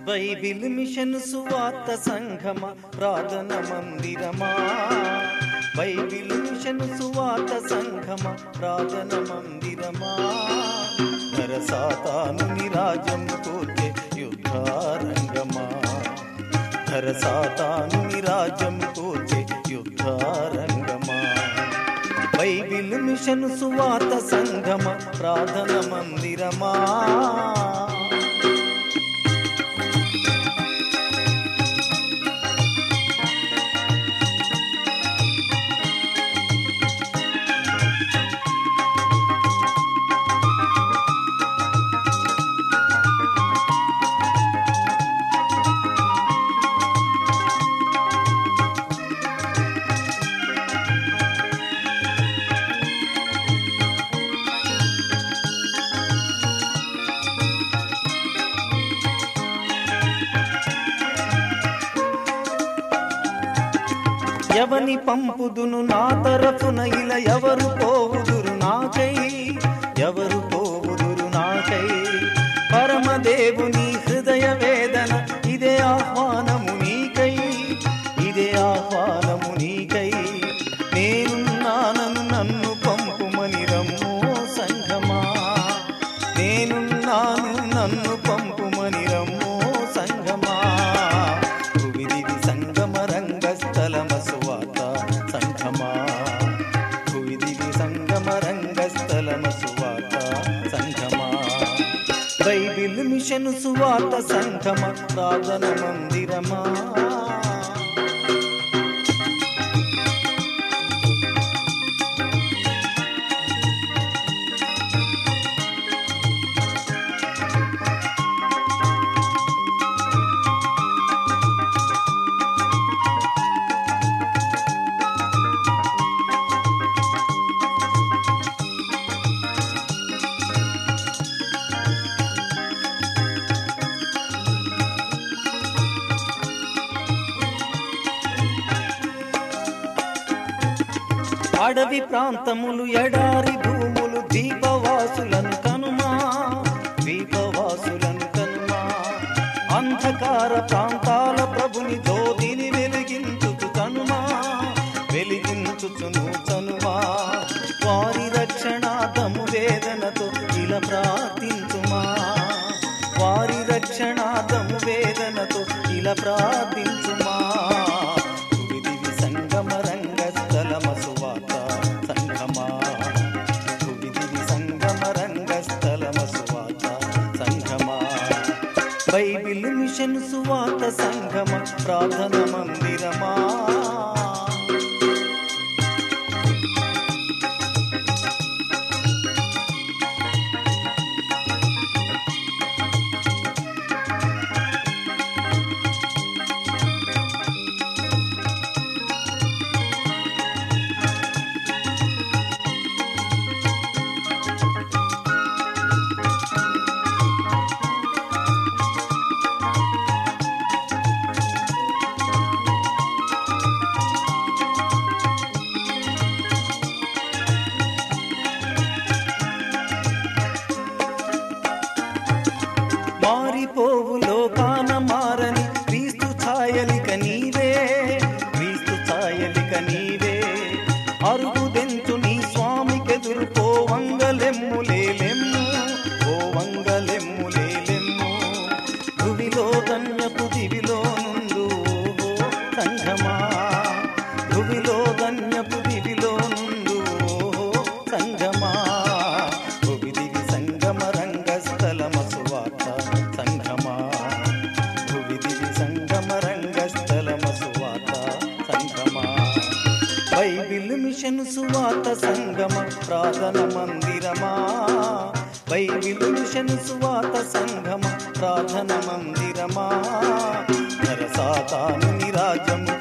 Bible machine సువార్త సంఘమ ప్రార్థన మందిరమా Bible machine సువార్త సంఘమ ప్రార్థన మందిరమా ధర సాతాను నిరాజం కోచే యుద్ధారంగమా ధర సాతాను నిరాజం కోచే యుద్ధారంగమా బైబిల్ మిషన్ సువార్త సంఘమ ప్రార్థన మందిరమా ఎవని పంపుదును నా తరఫున ఇలా ఎవరు పోవుదురు నాకై ఎవరు పోవుదురు నాకై పరమదేవుని హృదయ వేదన ఇదే ఆహ్వానము నీకై ఇదే ఆహ్వానము నీకై నేనున్నానను నన్ను పంపుమని రమ్మో సంఘమా నేనున్నాను నన్ను పంపుమని రమ్మో సంఘమా భువిదివి సంగమ రంగస్థలమ సువాత సంఘమా భువిదివి సంగమ రంగస్థలమ సువాత సంఘమా బైబిల్ మిషన్ సువాత సంఘమ ప్రార్థన మందిరమా అడవి ప్రాంతములు ఎడారి భూములు దీపవాసులను కనుమా దీపవాసులను కనుమా అంధకార ప్రాంతాల ప్రభుని జ్యోతిని వెలిగించుచు కనుమా వెలిగించుచును కనుమా వారి రక్షణార్థము వేదనతో ఇలా ప్రార్థించుమా వారి రక్షణార్థము వేదనతో ఇలా ప్రార్థించుమా భువిదివి సంగమ రంగస్థలమ సువాత సంగమా భువిదివి సంగమ రంగస్థలమ సువాత సంగమా బైబిల్ మిషన్ సువాత సంగమ ప్రార్థన మందిరమా మారిపోవు లోకాన మారని క్రీస్తు ఛాయలిక నీవే క్రీస్తు ఛాయలిక నీవే అరుగుదెంచు నీ స్వామికెదురు పో వంగలెమ్ములేలెమ్ము ఓ వంగలెమ్ములేలెమ్ము భువిలో ధన్యపు దివిలో నుండు ఓ సంఘమా భువిలో ధన్యపు దివిలో నుండు ఓ సంఘమా భువిదివి సంగమ రంగస్థలమ సువార్త సంఘమా భువిదివి సంగమ రంగస్థలమ సువార్త సంఘమా బైబిల్ మిషన్ సువాత సంగమ ప్రార్థన మందిరమా బైబిల్ మిషన్ సువాత సంగమ ప్రార్థన మందిరమా ధర సాతాను నిరాజము